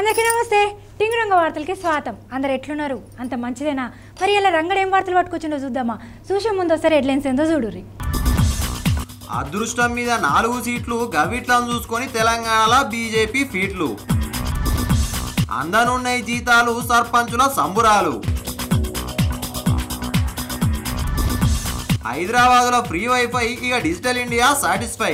అందరికీ నమస్తే టింగు రంగ వార్తలకి స్వాగతం అందరు ఎట్లున్నారు అంత మంచిదేనా మరి ఇలా రంగడు ఏం వార్తలు పట్టుకొచ్చిండో చూద్దామా చూసే ముందు ఒకసారి హెడ్లైన్స్ ఏందో చూడుర్రి అదృష్టం మీద నాలుగు సీట్లు గవిట్లను చూసుకొని తెలంగాణలో బీజేపీ ఫీట్లు అందనున్నాయి జీతాలు సర్పంచుల సంబురాలు హైదరాబాద్లో ఫ్రీ వైఫై ఇక డిజిటల్ ఇండియా సాటిస్ఫై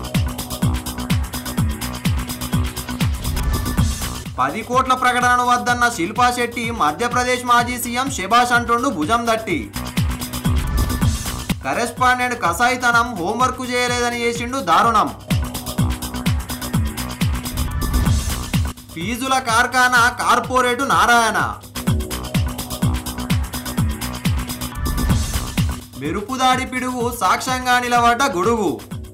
పది కోట్ల ప్రకటనను వద్దన్న శిల్పా శెట్టి మధ్యప్రదేశ్ మాజీ సీఎం శభాష్ అంటుండు భుజం దట్టి కరెస్పాండెంట్ కసాయితనం హోంవర్క్ చేయలేదని చేసిండు దారుణం ఫీజుల కార్ఖానా కార్పొరేటు నారాయణ మెరుపుదాడి పిడుగు సాక్ష్యంగా నిలబడ్డ గొడుగు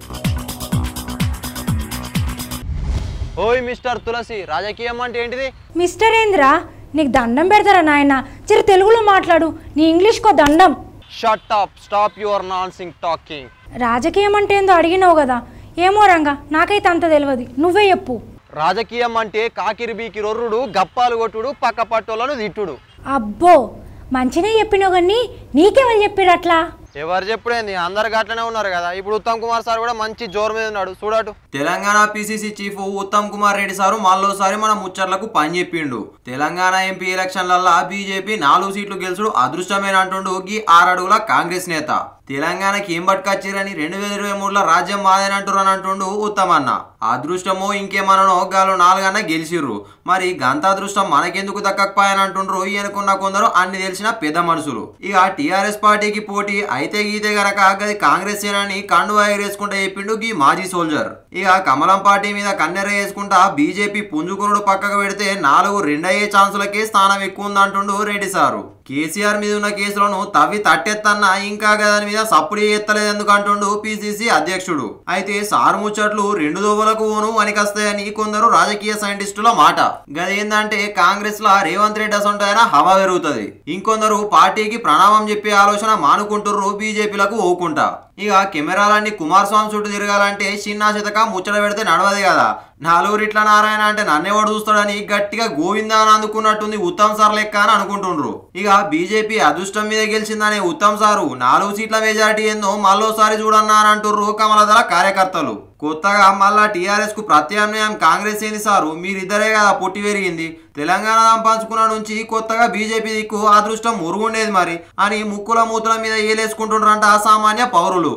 ఓయ్ మిస్టర్ తులసి రాజకీయం అంటే ఏంటిది మిస్టర్ ఏంద్ర నీకు దండం పెడతారా నాయన చిరు తెలుగులో మాట్లాడు నీ ఇంగ్లీష్కో దండం shut up stop your nonsense talking రాజకీయం అంటే ఏందో అడిగినావు కదా ఏమో రంగా నాకైతే అంత తెలియదు నువ్వే చెప్పు రాజకీయం అంటే కాకిరి బీకి రొర్రుడు గప్పాలు కొట్టుడు పక్క పట్టోలను తిట్టుడు అబ్బో మంచినే చెప్పినావు కానీ నీకెవరు చెప్పిర్రు అట్లా ఎవరు చెప్పుడేంది అందరు గట్లనే ఉన్నారు కదా ఇప్పుడు ఉత్తమ్ కుమార్ సార్ కూడా మంచి జోరు మీద ఉన్నాడు చూడటు Telangana PCC chief Uttam Kumar Reddy sir మళ్ళోసారి మన ముచ్చట్లకు పని చెప్పిండు తెలంగాణ ఎంపీ ఎలక్షన్లల్లా బీజేపీ నాలుగు సీట్లు గెలుచుడు అదృష్టమేన అంటుండు గీ ఆరడుగుల కాంగ్రెస్ నేత తెలంగాణకి ఏం పట్టుకొచ్చిరని రెండు వేల ఇరవై మూడులో రాజ్యం మాదేనంటురు అని అంటుండు ఉత్తమ్ అన్న అదృష్టమో ఇంకేమనో గాలు నాలుగన్న గెలిచిర్రు మరి గంత అదృష్టం మనకెందుకు దక్కకపోయాని అంటుండ్రు ఈయనకున్న కొందరు అన్ని తెలిసిన పెద్ద మనుషులు ఇక టీఆర్ఎస్ పార్టీకి పోటీ అయితే గీతే గనక గది కాంగ్రెస్ సేనని కండువా ఎగరేసుకుంటా చెప్పిండు గీ మాజీ సోల్జర్ ఇక కమలం పార్టీ మీద కన్నెర వేసుకుంటా బీజేపీ పుంజుకురుడు పక్కకు పెడితే నాలుగు రెండయ్యే ఛాన్సులకే స్థానం ఎక్కువ ఉందంటుండు రెడ్డి సారు కేసీఆర్ మీద ఉన్న కేసులను తవ్వి తట్టెత్తన్నా ఇంకా గదని మీద సప్పుడు ఎత్తలేదు ఎందుకు అంటుండు పిసిసి అధ్యక్షుడు అయితే సారు ముచ్చట్లు రెండు దోవలకు ఓను వనికొస్తాయని కొందరు రాజకీయ సైంటిస్టుల మాట గదేందంటే కాంగ్రెస్ లా రేవంత్ రెడ్డి అసొంటైనా హవా పెరుగుతుంది ఇంకొందరు పార్టీకి ప్రణామం చెప్పే ఆలోచన మానుకుంటుర్రు బీజేపీలకు ఓకుంటా ఇక కెమెరాలన్నీ కుమారస్వామి చుట్టూ తిరగాలంటే చిన్న చితక ముచ్చట పెడితే నడవదు కదా నాలుగురిట్ల నారాయణ అంటే నన్నేవాడు చూస్తాడని గట్టిగా గోవిందా అని అందుకున్నట్టుంది ఉత్తమ్ సార్ లెక్క అని అనుకుంటుండ్రు ఇక బీజేపీ అదృష్టం మీద గెలిచిందనే ఉత్తమ్ సారు నాలుగు సీట్ల మెజార్టీ ఏందో మళ్ళోసారి చూడన్నా అని అంటుర్రు కమలదళ కార్యకర్తలు కొత్తగా మళ్ళా టీఆర్ఎస్ కు ప్రత్యామ్నాయం కాంగ్రెస్ ఏంది సారు మీరిద్దరే కదా పుట్టి పెరిగింది తెలంగాణ పంచుకున్న నుంచి కొత్తగా బీజేపీ దిక్కు అదృష్టం మురుగుండేది మరి అని ముక్కుల మూతుల మీద ఏలేసుకుంటుండ్రంట సామాన్య పౌరులు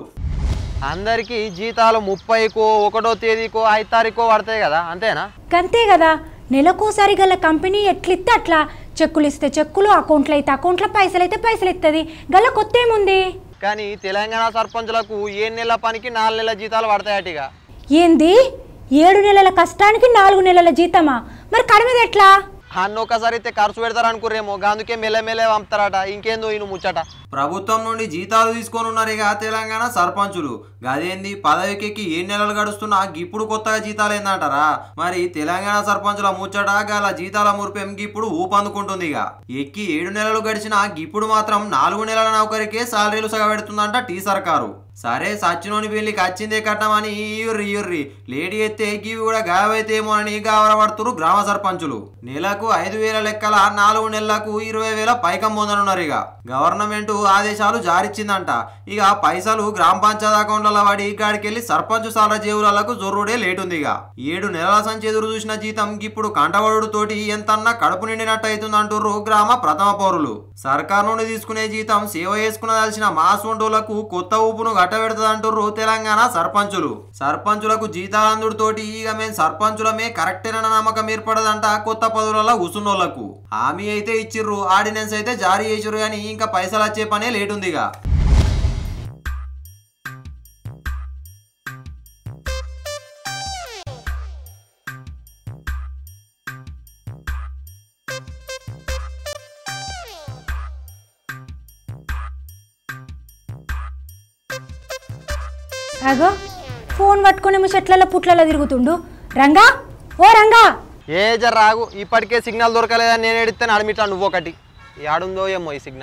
అందరికీ జీతాలు ముప్పైకో ఒకటో తేదీకో ఐదు తారీఖో పడతాయి కదా అంతేనా గంతే కదా నెలకోసారి గల కంపెనీ ఎట్లిస్తే అట్లా చెక్కులు ఇస్తే చెక్కులు అకౌంట్లు అయితే అకౌంట్లో పైసలు అయితే పైసలు ఇస్తుంది గల కొత్త ఏముంది కానీ తెలంగాణ సర్పంచులకు ఏ నెలల పనికి నాలుగు నెలల జీతాలు పడతాయటిగా ఏంది ఏడు నెలల కష్టానికి నాలుగు నెలల జీతమా మరి కడిమేది ఎట్లా అన్న ఒకసారి అయితే ఖర్చు పెడతారు అనుకురేమో అందుకే మెల్లమెల్లే పంపుతారట ఇంకేందో ఈయన ముచ్చట ప్రభుత్వం నుండి జీతాలు తీసుకొని ఉన్నారు ఇక తెలంగాణ సర్పంచులు గదేంది పదవికి ఏ నెలలు గడుస్తున్నా ఇప్పుడు కొత్తగా జీతాలు ఏందంటారా మరి తెలంగాణ సర్పంచుల ముచ్చట గల జీతాల మురిపెం ఇప్పుడు ఊపందుకుంటుంది ఇక ఎక్కి ఏడు నెలలు గడిచినా ఇప్పుడు మాత్రం నాలుగు నెలల నౌకరికే సాలరీలు సగబెడుతుందంట టీ సర్కారు సరే సచ్చినోని పెళ్లికి వచ్చిందే కట్టమని ఇయ్యుర్రి ఇయ్యుర్రి లేడీ ఎత్తే గివి కూడా గాయవైతేమో అని గావరపడుతురు గ్రామ సర్పంచులు నెలకు ఐదు వేల లెక్కల నాలుగు నెలలకు ఇరవై వేల పైకం పొందనున్నారు ఇక గవర్నమెంట్ ఆదేశాలు జారిచ్చిందంట ఇక పైసలు గ్రామ పంచాయత్ అకౌంట్లలో పడి ఇక్కడికెళ్ళి సర్పంచ్ సాల జేవులకు జొర్రుడే లేటుంది ఇక ఏడు నెలల సంచి ఎదురు చూసిన జీతం ఇప్పుడు కంటబడుడు తోటి ఎంతన్నా కడుపు నిండినట్టు అవుతుందంటుర్రు గ్రామ ప్రథమ పౌరులు సర్కార్ నుండి తీసుకునే జీతం సేవ చేసుకునదలిసిన మాసోంటోళ్లకు కొత్త ఊపును గట్టబెడుతుందంటుర్రు తెలంగాణ సర్పంచులు సర్పంచులకు జీతాలందుడు తోటి ఇక మేము సర్పంచులమే కరెక్టేనన్న నమ్మకం ఏర్పడదంట కొత్త పదవులలో ఉసున్నోళ్లకు హామీ అయితే ఇచ్చిర్రు ఆర్డినెన్స్ అయితే జారీ చేసిర్రు కానీ ఇంకా పైసలు వచ్చే పనే లేటుందిగా అగో ఫోన్ పట్టుకునేమో చెట్లలో పుట్లలో తిరుగుతుండు రంగా ఓ రంగా ఏ జర రాగు ఇప్పటికే సిగ్నల్ దొరకలేదని నేను ఎడితే అడమిట్లా నువ్వు ఒకటి ఆడుందో ఏమో ఈ సిగ్నల్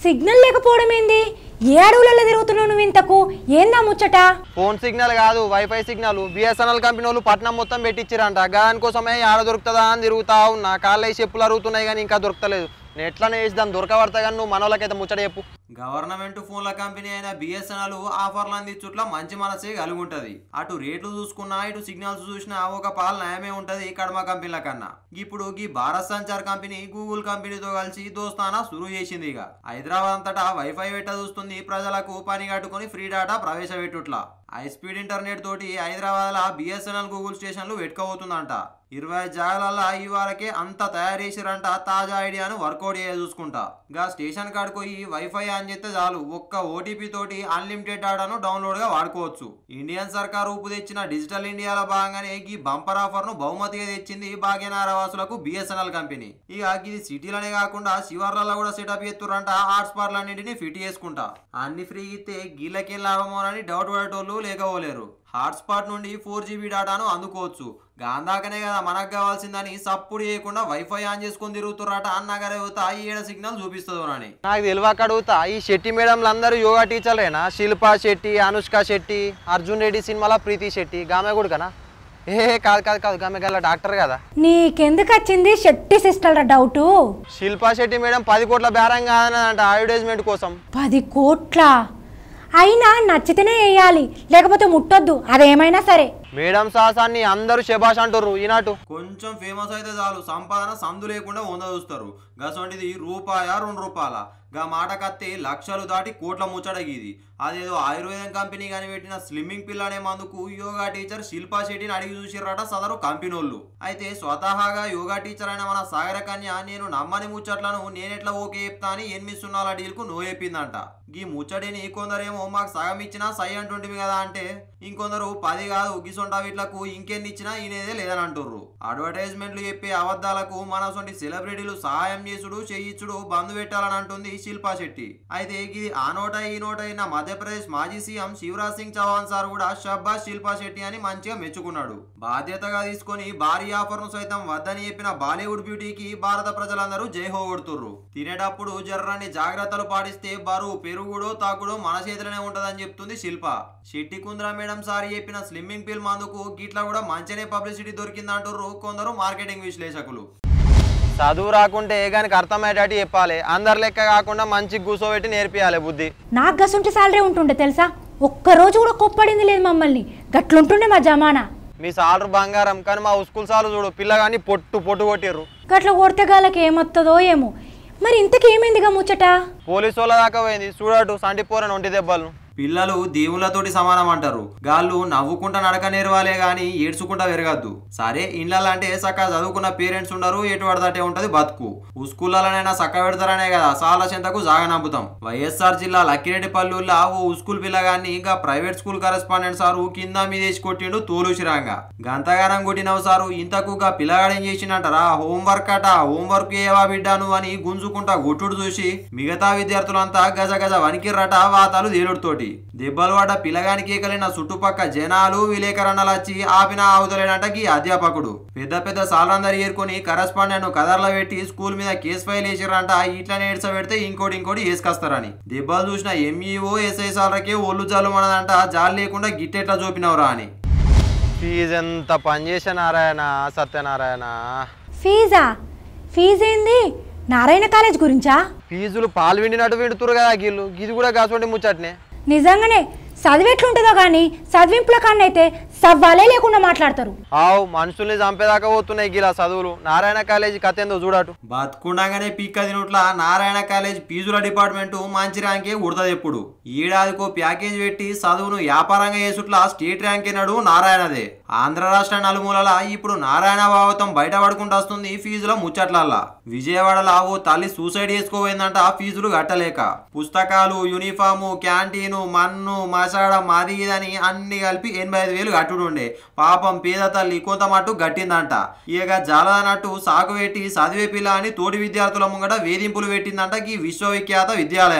సిగ్నల్ లేకపోవడం ఏంది ఏ అడవులలో తిరుగుతున్నావు నువ్వు ఇంతకు ఏందా ముచ్చట ఫోన్ సిగ్నల్ కాదు వైఫై సిగ్నల్ బిఎస్ఎన్ఎల్ కంపెనీ వాళ్ళు పట్నం మొత్తం పెట్టించారంట దానికోసమే ఆడ దొరుకుతుందా అని తిరుగుతా ఉన్నా కాళ్ళ చెప్పులు అరుగుతున్నాయి కానీ ఇంకా దొరకలేదు నేను ఎట్లనే వేసి దాన్ని దొరకబడతా కానీ నువ్వు మనోళ్ళకైతే ముచ్చట చెప్పు గవర్నమెంట్ ఫోన్ల కంపెనీ అయిన బిఎస్ఎన్ఎల్ ఆఫర్లు అందించుట్ల మంచి మనసే కలిగి ఉంటది అటు రేట్లు చూసుకున్నా ఇటు సిగ్నల్స్ చూసినా ఒక పాలు నయమే ఉంటది కడమ కంపెనీల కన్నా ఇప్పుడు ఈ భారత్ సంచార్ కంపెనీ గూగుల్ కంపెనీతో కలిసి దోస్తానా సురు చేసింది ఇక హైదరాబాద్ అంతటా వైఫై పెట్ట చూస్తుంది ప్రజలకు పని కట్టుకొని ఫ్రీ డేటా ప్రవేశపెట్టుట్లా హై స్పీడ్ ఇంటర్నెట్ తోటి హైదరాబాద్ లా బిఎస్ఎన్ఎల్ గూగుల్ స్టేషన్లు పెట్టుకోబోతుందంట ఇరవై ఐదు జాగాలల్లో ఈ వారకే అంత తయారు చేసిరంట తాజా ఐడియాను వర్కౌట్ చేయ చూసుకుంటా గా స్టేషన్ కాడికి పోయి వైఫై ఆన్ చేస్తే చాలు ఒక్క ఓటీపీ తోటి అన్లిమిటెడ్ డాటాను డౌన్లోడ్ గా వాడుకోవచ్చు ఇండియన్ సర్కార్ రూపు తెచ్చిన డిజిటల్ ఇండియాలో భాగంగానే ఈ బంపర్ ఆఫర్ ను బహుమతిగా తెచ్చింది భాగ్యనగర వాసులకు బిఎస్ఎన్ఎల్ కంపెనీ ఇక ఇది సిటీలోనే కాకుండా శివార్లలో కూడా సెటప్ చేస్తురంట హాట్స్పాట్లన్నింటినీ ఫిట్ చేసుకుంటా అన్ని ఫ్రీ ఇస్తే గీళ్ళకేం లాభమో అని డౌట్ పడేటోళ్ళు లేకపోలేరు హాట్స్పాట్ నుండి ఫోర్ జీబీ డేటాను అందుకోవచ్చు గాంధాకనే కదా మనకు కావాల్సిందని సప్పుడు చేయకుండా వైఫై ఆన్ చేసుకొని తిరుగుతుర్రట అన్నగారే యువత ఈ ఏడ సిగ్నల్ చూపిస్తుంది అని నాకు తెలియక అడుగుతా ఈ శెట్టి మేడంలు అందరూ యోగా టీచర్లేనా శిల్పా శెట్టి అనుష్క శెట్టి అర్జున్ రెడ్డి సినిమాలో ప్రీతి శెట్టి గామె కూడా కనా ఏ కాదు కాదు కాదు గామె గల డాక్టర్ కదా నీకెందుకు వచ్చింది షెట్టి సిస్టర్ల డౌటు శిల్పా శెట్టి మేడం పది కోట్ల బేరం కాదనంట అడ్వర్టైజ్మెంట్ కోసం పది కోట్ల అయినా నచ్చితేనే వేయాలి లేకపోతే ముట్టొద్దు అదేమైనా సరే మేడం సాసాన్ని అందరూ శబాష్ అంటుర్రు ఈనాటు కొంచెం ఫేమస్ అయితే చాలు సంపాదన సందు లేకుండా వంద చూస్తారు గసంటిది రూపాయ రెండు రూపాయల గా మాట కత్తి లక్షలు దాటి కోట్ల ముచ్చడగిది అదేదో ఆయుర్వేదం కంపెనీ కానీ పెట్టిన స్లిమ్మింగ్ పిల్ అనే మందుకు యోగా టీచర్ శిల్పా శెట్టిని అడిగి చూసిర్రట సదరు కంపెనోళ్ళు అయితే స్వతహాగా యోగా టీచర్ అయిన మన సాగర కన్య నేను నమ్మని ముచ్చట్లను నేనెట్లా ఓకే చెప్తా అని ఎనిమిది సున్నాల డీల్కు నో చెప్పిందంట ఈ ముచ్చటిని కొందరేమో మాకు సగం ఇచ్చినా సై అంటుంటివి కదా అంటే ఇంకొందరు పది కాదు గిసొంట వీట్లకు ఇంకెన్ని ఇచ్చినా ఈయనేదే లేదని అంటుర్రు అడ్వర్టైజ్మెంట్లు చెప్పే అబద్ధాలకు మన సొంటి సెలబ్రిటీలు సహాయం చేసుడు చేయించుడు బంధు పెట్టాలని అంటుంది శిల్పా శెట్టి అయితే ఇది ఆ నోట ఈ నోట అయిన మధ్యప్రదేశ్ మాజీ సీఎం శివరాజ్ సింగ్ చౌహాన్ సార్ కూడా షబ్బాస్ శిల్పా శెట్టి అని మంచిగా మెచ్చుకున్నాడు బాధ్యతగా తీసుకొని భారీ ఆఫర్ ను సైతం వద్దని చెప్పిన బాలీవుడ్ బ్యూటీకి భారత ప్రజలందరూ జై హో కొడుతుర్రు తినేటప్పుడు జర్రాన్ని జాగ్రత్తలు పాటిస్తే బరువు పెరుగుడో తాకుడో మన చేతిలోనే ఉంటదని చెప్తుంది శిల్ప శెట్టి కుంద్రా మేడం సారి చెప్పిన స్లిమ్మింగ్ పిల్ మందుకు గిట్లా కూడా మంచినే పబ్లిసిటీ దొరికిందంటుర్రు కొందరు మార్కెటింగ్ విశ్లేషకులు చదువు రాకుంటే ఏ గానికి అర్థమయ్యేటట్టు చెప్పాలి అందరి లెక్క కాకుండా మంచి కూర్చోబెట్టి నేర్పియాలి బుద్ధి నాకు గసుంటి సాలరీ ఉంటుండే తెలుసా ఒక్కరోజు కూడా కొప్పడింది లేదు మమ్మల్ని గట్లుంటుండే మా జమానా మీ సాలరు బంగారం కానీ మా ఉస్కూల్ సార్లు చూడు పిల్లగాని పొట్టు పొట్టు కొట్టిర్రు గట్ల కొడితే గాలకి ఏమొస్తుందో ఏమో మరి ఇంతకేమైందిగా ముచ్చట పోలీసు వాళ్ళ దాకా పోయింది చూడటు సంటి పోరని ఒంటి దెబ్బలను పిల్లలు దేవుళ్ళతోటి సమానం అంటారు గాళ్ళు నవ్వుకుంటా నడక నేర్వాలే గాని ఏడ్చుకుంటా పెరగద్దు సరే ఇండ్లలో అంటే సక్క చదువుకున్న పేరెంట్స్ ఉండరు ఎటు పడదటే ఉంటది బతుకు ఉస్కూళ్ళలోనైనా సక్క పెడతారనే కదా సాల చెంతకు జాగా నమ్ముతాం వైఎస్ఆర్ జిల్లా లక్కిరెడ్డి పల్లూల్లో ఓ ఉస్కూల్ పిల్లగాన్ని ఇంకా ప్రైవేట్ స్కూల్ కరెస్పాండెంట్ సారు కింద మీదేసి కొట్టిండు తోలుసిరాంగా గంతగారం కొట్టినవు సారు ఇంతకు గా పిల్లగాడు ఏం చేసిండంటారా హోంవర్క్ అట హోంవర్క్ ఏవా బిడ్డా నువ్వు అని గుంజుకుంటా గుట్టుడు చూసి మిగతా విద్యార్థులంతా గజ గజ వణికిర్రట వాతాలు తేలుడుతోటి దెబ్బలు పడ్డ పిల్లగానికి ఏకలైన చుట్టుపక్క జనాలు విలేకరణలు వచ్చి ఆపిన ఆవుతలేనట ఈ అధ్యాపకుడు పెద్ద పెద్ద సాలందరు ఏరుకొని కరెస్పాండెంట్ కదర్లో పెట్టి స్కూల్ మీద కేసు ఫైల్ వేసిర్రంట ఇట్లా నేడ్చ పెడితే ఇంకోటి ఇంకోటి వేసుకొస్తారని దెబ్బలు చూసిన ఎంఈఓ ఎస్ఐ సార్లకే ఒళ్ళు జాలు మనదంట జాలు లేకుండా గిట్టెట్లా చూపినవరా అని ఫీజు ఎంత పని చేసే నారాయణ సత్యనారాయణ ఫీజా ఫీజు ఏంది నారాయణ కాలేజ్ గురించా ఫీజులు పాలు విండినట్టు విండుతురు కదా గీళ్ళు ఇది కూడా కాసోటి ముచ్చట్నే నిజంగానే చదివెట్లుంటుందో కానీ చదివింపుల కన్నైతే సవ్వాలే లేకుండా మాట్లాడతారు ఆవు మనుషుల్ని చంపేదాకా పోతున్నాయి గీలా చదువులు నారాయణ కాలేజీ కథ ఏందో చూడటు బతుకుండగానే పీక్క తినుట్ల నారాయణ కాలేజ్ ఫీజుల డిపార్ట్మెంట్ మంచి ర్యాంకే ఉడతది ఎప్పుడు ఏడాదికో ప్యాకేజ్ పెట్టి చదువును వ్యాపారంగా చేసుట్ల స్టేట్ ర్యాంక్ నడు నారాయణదే ఆంధ్ర రాష్ట్ర నలుమూలల ఇప్పుడు నారాయణ భావతం బయటపడుకుంటూ వస్తుంది ఫీజుల ముచ్చట్లల్లా విజయవాడలో ఓ తల్లి సూసైడ్ చేసుకోపోయిందంట ఫీజులు కట్టలేక పుస్తకాలు యూనిఫాము క్యాంటీను మన్ను మసాడ మాది ఇదని అన్ని కలిపి ఎనభై ఐదు వేలు కట్టుడు ఉండే పాపం పేద తల్లి కొంత మట్టు గట్టిందంట ఇక జాలదన్నట్టు సాగు పెట్టి చదివే పిల్ల అని తోటి విద్యార్థుల ముంగట వేధింపులు పెట్టిందంట ఈ విశ్వవిఖ్యాత విద్యాలయం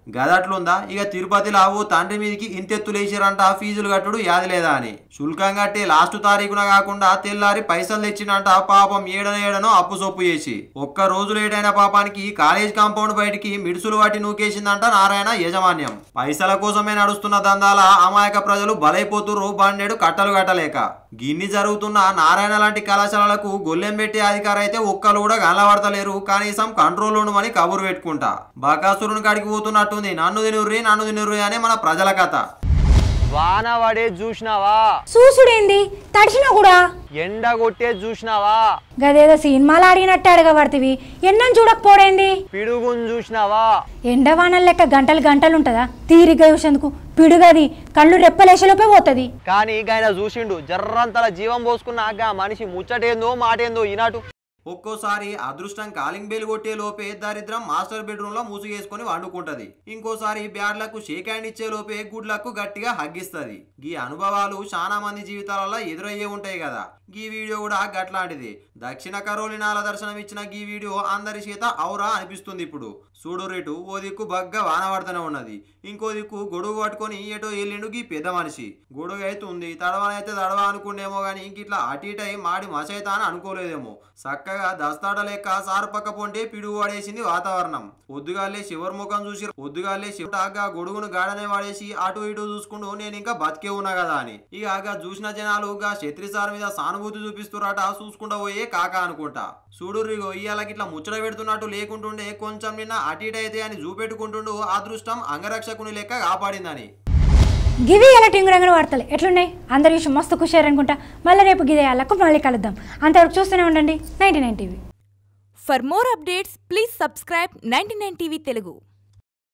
గదట్లుందా ఇక తిరుపతిలో ఓ తండ్రి మీదకి ఇంతెత్తులేసిరంట ఫీజులు కట్టుడు యాది లేదా అని శుల్కం కట్టి లాస్ట్ తారీఖున కాకుండా తెల్లారి పైసలు తెచ్చినంట పాపం ఏడన ఏడనో అప్పు సొప్పు చేసి ఒక్క రోజు లేటైన పాపానికి కాలేజ్ కాంపౌండ్ బయటికి మిడుసులు వాటి నూకేసిందంట నారాయణ యజమాన్యం పైసల కోసమే నడుస్తున్న దందాల అమాయక ప్రజలు బలైపోతుర్రు బండెడు కట్టలు కట్టలేక గిన్ని జరుగుతున్న నారాయణ లాంటి కళాశాలలకు గొల్లెం పెట్టే అధికారం అయితే ఒక్కరు కూడా కనబడతలేరు కనీసం కంట్రోల్ ఉండమని కబురు పెట్టుకుంటా బకాసురుని కాడికి పోతున్నట్టుంది నన్ను తినుర్రి నన్ను తినుర్రి అనే మన ప్రజల కథ వాన పడే చూసినావా చూసుడేంది తడిచినా కూడా ఎండ కొట్టే చూసినావా గదేదో సినిమాలు ఆడినట్టు అడగబడుతుంది ఎన్నం చూడకపోడేంది పిడుగుని చూసినావా ఎండవానలు లెక్క గంటలు గంటలు ఉంటుందా తీరిగ్గా చూసేందుకు పిడుగది కళ్ళు రెప్పలేసేలోపే పోతుంది కానీ ఆయన చూసిండు జర్రంతల జీవం పోసుకున్నాక మనిషి ముచ్చటేందో మాటేందో ఈనాటు ఒక్కోసారి అదృష్టం కాలింగ్ బెల్ కొట్టే లోపే దరిద్రం మాస్టర్ బెడ్రూమ్ లో మూసుగేసుకొని వండుకుంటది ఇంకోసారి బ్యాడ్లకు షేక్ హ్యాండ్ ఇచ్చే లోపే గుడ్లకు గట్టిగా హగ్గిస్తది గీ అనుభవాలు చాలా మంది జీవితాలలో ఎదురయ్యే ఉంటాయి కదా గీ వీడియో కూడా గట్లాంటిది దక్షిణ కరోలినాల దర్శనం ఇచ్చిన గీ వీడియో అందరి చేత ఔరా అనిపిస్తుంది ఇప్పుడు చూడు రేటు ఓ దిక్కు బగ్గా వాన పడుతూనే ఉన్నది ఇంకో దిక్కు గొడుగు పట్టుకొని ఎటో వెళ్ళిండు గీ పెద్ద మనిషి గొడుగు అయితే ఉంది తడవనైతే తడవ అనుకుండేమో గానీ ఇంకిట్లా అటు ఇటు అయి మాడి మసైతా అని అనుకోలేదేమో చక్కగా దస్తాడ లెక్క సారు పక్క పొంటే పిడుగు పడేసింది వాతావరణం పొద్దుగాలే శివర్ ముఖం చూసి పొద్దుగాలే శివటాగా గొడుగును గాడనే వాడేసి అటు ఇటు చూసుకుంటూ నేను ఇంకా బతికే ఉన్నా కదా అని ఇక ఆగా చూసిన జనాలు గా క్షత్రిసార్ మీద సానుభూతి చూపిస్తురాట చూసుకుంటా పోయే కాక అనుకుంటా చూడు రిగో ఇయ్యాలకి ఇట్లా ముచ్చట పెడుతున్నట్టు లేకుంటుండే కొంచెం నిన్న అటు ఇటు అయితే అని చూపెట్టుకుంటుండు అదృష్టం అంగరక్షకుని లెక్క కాపాడిందని గివి ఎలా టింగురంగన వార్తలు ఎట్లున్నాయి అందరి విషయం మస్తు ఖుషారు అనుకుంటా మళ్ళీ రేపు గిదే అల్లకు మళ్ళీ కలుద్దాం అంతవరకు చూస్తూనే ఉండండి ninety nine TV For more updates, please subscribe 99 TV Telugu.